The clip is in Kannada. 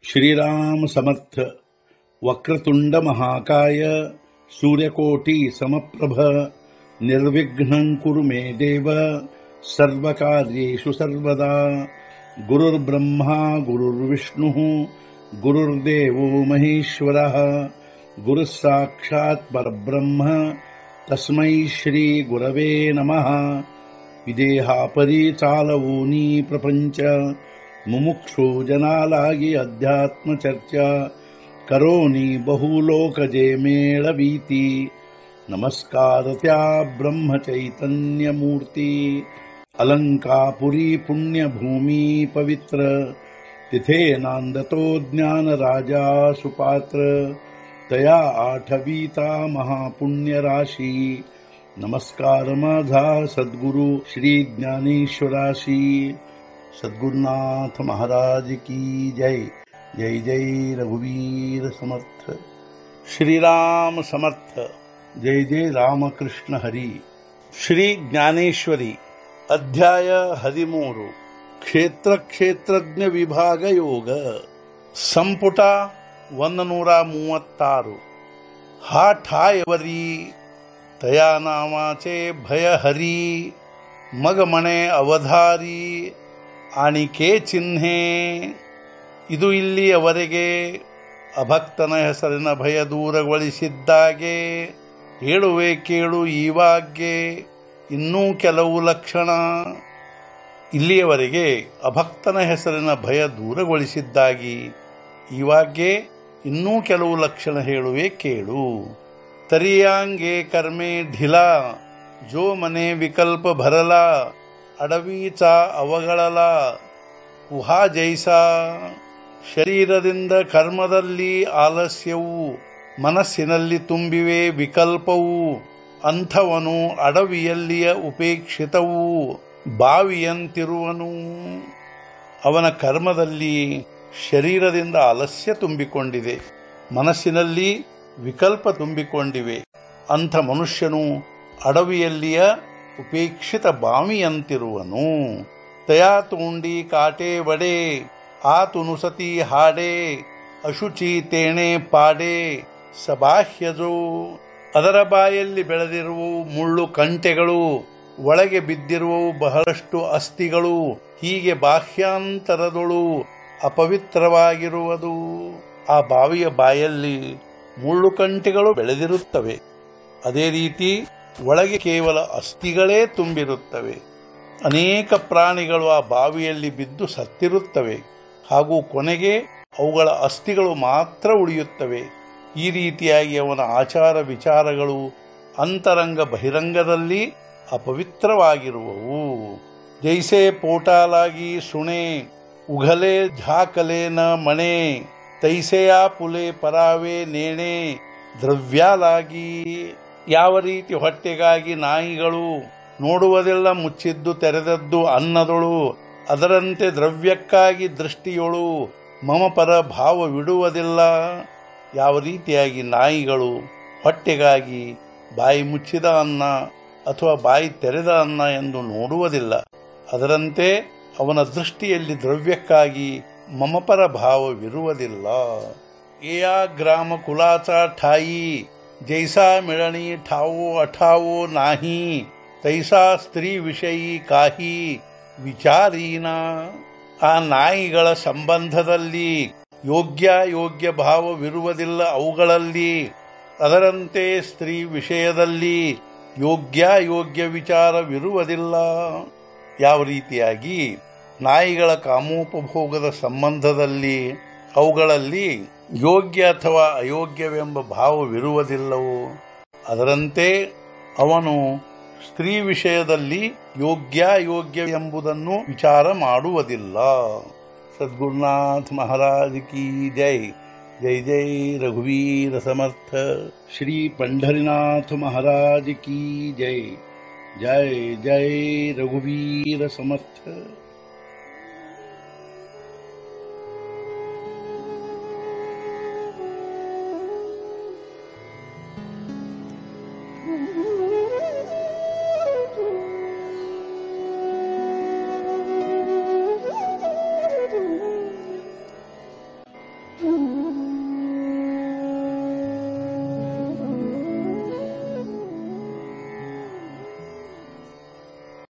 श्रीराम समर्थ वक्रतुंड महाकाय सूर्यकोटि समप्रभ निर्विघ्नं कुरु मे देव सर्वकार्येषु सर्वदा गुरुर्ब्रह्मा गुरुर्विष्णुः गुरुर्देवो महेश्वरः गुरुः साक्षात् परब्रह्म तस्मै श्रीगुरवे नमः ವಿದೇಹಾಪರಿ ಚಾಲವೂನಿ ಪ್ರಪಂಚ ಮುಮುಕ್ಷು ಜನಾಲಾಗಿ ಅಧ್ಯಾತ್ಮ ಚರ್ಚಾ ಕರೋನಿ ಬಹುಲೋಕಜೆ ಮೇಳವೀತಿ ನಮಸ್ಕಾರತ್ಯಾ ಬ್ರಹ್ಮ ಚೈತನ್ಯ ಮೂರ್ತಿ ಅಲಂಕಾಪುರಿ ಪುಣ್ಯ ಭೂಮಿ ಪವಿತ್ರ तिथे नांदतो ज्ञान राजा सुपात्र तया आठवीता महापुण्य राशी नमस्कार माझा सद्गुरु श्री ज्ञानेश्वराशी सद्गुरुनाथ महाराज की जय जय जय रघुवीर समर्थ श्रीराम समर्थ जय जय ರಾಮಕೃಷ್ಣ ಹರಿ ಶ್ರೀ ಜ್ಞಾನೇಶ್ವರಿ ಅಧ್ಯಾಯ ಹದಿಮೂರು ಕ್ಷೇತ್ರ ಕ್ಷೇತ್ರಜ್ಞ ವಿಭಾಗ ಯೋಗ ಸಂಪುಟ ಒಂದು ನೂರ ಮೂವತ್ತಾರು ಹಾ ಠಾಯವರಿ ತಯಾ ನಾಮಾಚೆ ಭಯ ಹರಿ ಮಗಮಣೆ ಅವಧಾರಿ ಆಣಿಕೆ ಚಿಹ್ನೆ ಇದು ಇಲ್ಲಿಯವರೆಗೆ ಅಭಕ್ತನ ಹೆಸರಿನ ಭಯ ದೂರಗೊಳಿಸಿದ್ದಾಗೆ ಹೇಳುವೆ ಕೇಳು ಈವಾಗ್ಗೆ ಇನ್ನೂ ಕೆಲವು ಲಕ್ಷಣ ಇಲ್ಲಿಯವರೆಗೆ ಅಭಕ್ತನ ಹೆಸರಿನ ಭಯ ದೂರಗೊಳಿಸಿದ್ದಾಗಿ ಇವಾಗ್ಗೆ ಇನ್ನೂ ಕೆಲವು ಲಕ್ಷಣ ಹೇಳುವೆ ಕೇಳು ತರಿಯಾಂಗೆ ಕರ್ಮೆ ಢಿಲಾ ಜೋ ಮನೆ ವಿಕಲ್ಪ ಭರಲ ಅಡವೀಚ ಅವಗಳಲ ಉಹಾ ಜೈಸಾ ಶರೀರದಿಂದ ಕರ್ಮದಲ್ಲಿ ಆಲಸ್ಯವು ಮನಸ್ಸಿನಲ್ಲಿ ತುಂಬಿವೆ ವಿಕಲ್ಪವು ಅಂಥವನು ಅಡವಿಯಲ್ಲಿಯ ಉಪೇಕ್ಷಿತವು ಬಾವಿಯಂತಿರುವನು ಅವನ ಕರ್ಮದಲ್ಲಿ ಶರೀರದಿಂದ ಆಲಸ್ಯ ತುಂಬಿಕೊಂಡಿದೆ ಮನಸ್ಸಿನಲ್ಲಿ ವಿಕಲ್ಪ ತುಂಬಿಕೊಂಡಿವೆ ಅಂಥ ಮನುಷ್ಯನು ಅಡವಿಯಲ್ಲಿಯ ಉಪೇಕ್ಷಿತ ಬಾವಿಯಂತಿರುವನು ತಯಾ ತೂಂಡಿ ಕಾಟೆ ಬಡೆ ಆತು ನುಸತಿ ಹಾಡೆ ಅಶುಚಿ ತೇಣೆ ಪಾಡೆ ಸಬಾಹ್ಯಜೋ ಅದರ ಬಾಯಲ್ಲಿ ಬೆಳೆದಿರುವು ಮುಳ್ಳು ಕಂಟೆಗಳು ಒಳಗೆ ಬಿದ್ದಿರುವವು ಬಹಳಷ್ಟು ಅಸ್ಥಿಗಳು ಹೀಗೆ ಬಾಹ್ಯಾಂತರದೊಳು ಅಪವಿತ್ರವಾಗಿರುವುದು ಆ ಬಾವಿಯ ಬಾಯಲ್ಲಿ ಮುಳ್ಳು ಕಂಟೆಗಳು ಬೆಳೆದಿರುತ್ತವೆ ಅದೇ ರೀತಿ ಒಳಗೆ ಕೇವಲ ಅಸ್ಥಿಗಳೇ ತುಂಬಿರುತ್ತವೆ ಅನೇಕ ಪ್ರಾಣಿಗಳು ಆ ಬಾವಿಯಲ್ಲಿ ಬಿದ್ದು ಸತ್ತಿರುತ್ತವೆ ಹಾಗೂ ಕೊನೆಗೆ ಅವುಗಳ ಅಸ್ಥಿಗಳು ಮಾತ್ರ ಉಳಿಯುತ್ತವೆ ಈ ರೀತಿಯಾಗಿ ಅವನ ಆಚಾರ ವಿಚಾರಗಳು ಅಂತರಂಗ ಬಹಿರಂಗದಲ್ಲಿ ಅಪವಿತ್ರವಾಗಿರುವವು ಜೈಸೆ ಪೋಟಾಲಾಗಿ ಸುಣೆ ಉಘಲೆ ಝಾಕಲೆ ನ ಮಣೆ ತೈಸೆಯಾ ಪುಲೆ ಪರಾವೆ ನೇಣೆ ದ್ರವ್ಯಾಲಾಗಿ ಯಾವ ರೀತಿ ಹೊಟ್ಟೆಗಾಗಿ ನಾಯಿಗಳು ನೋಡುವುದೆಲ್ಲ ಮುಚ್ಚಿದ್ದು ತೆರೆದದ್ದು ಅನ್ನದೊಳು ಅದರಂತೆ ದ್ರವ್ಯಕ್ಕಾಗಿ ದೃಷ್ಟಿಯೊಳು ಮಮಪರ ಭಾವವಿಡುವುದಿಲ್ಲ ಯಾವ ರೀತಿಯಾಗಿ ನಾಯಿಗಳು ಹೊಟ್ಟೆಗಾಗಿ ಬಾಯಿ ಮುಚ್ಚಿದ ಅನ್ನ ಅಥವಾ ಬಾಯಿ ತೆರೆದ ಅನ್ನ ಎಂದು ನೋಡುವುದಿಲ್ಲ ಅದರಂತೆ ಅವನ ದೃಷ್ಟಿಯಲ್ಲಿ ದ್ರವ್ಯಕ್ಕಾಗಿ ಮಮಪರ ಭಾವವಿರುವುದಿಲ್ಲ ಏಯಾ ಗ್ರಾಮ ಕುಲಾಚ ಠಾಯಿ ಜೈಸಾ ಮಿಳಣಿ ಠಾವೋ ಅಠಾವೋ ನಾಹಿ ತೈಸಾ ಸ್ತ್ರೀ ವಿಷಯಿ ಕಾಹಿ ವಿಚಾರೀನ ಆ ನಾಯಿಗಳ ಸಂಬಂಧದಲ್ಲಿ ಯೋಗ್ಯ ಯೋಗ್ಯ ಭಾವವಿರುವುದಿಲ್ಲ ಅವುಗಳಲ್ಲಿ ಅದರಂತೆ ಸ್ತ್ರೀ ವಿಷಯದಲ್ಲಿ ಯೋಗ್ಯ ಯೋಗ್ಯ ವಿಚಾರವಿರುವುದಿಲ್ಲ ಯಾವ ರೀತಿಯಾಗಿ ನಾಯಿಗಳ ಕಾಮೋಪಭೋಗದ ಸಂಬಂಧದಲ್ಲಿ ಅವುಗಳಲ್ಲಿ ಯೋಗ್ಯ ಅಥವಾ ಅಯೋಗ್ಯವೆಂಬ ಭಾವವಿರುವುದಿಲ್ಲವೋ ಅದರಂತೆ ಅವನು ಸ್ತ್ರೀ ವಿಷಯದಲ್ಲಿ ಯೋಗ್ಯ ಯೋಗ್ಯ ಎಂಬುದನ್ನು ವಿಚಾರ ಮಾಡುವುದಿಲ್ಲ ಸದ್ಗುರುನಾಥ ಮಹಾರಾಜ್ ಕಿ ಜೈ ಜೈ ಜೈ ರಘುವೀರ ಸಮರ್ಥ ಶ್ರೀ ಪಂಢರಿನಾಥ ಮಹಾರಾಜ್ ಕಿ ಜೈ ಜೈ ಜೈ ರಘುವೀರ ಸಮರ್ಥ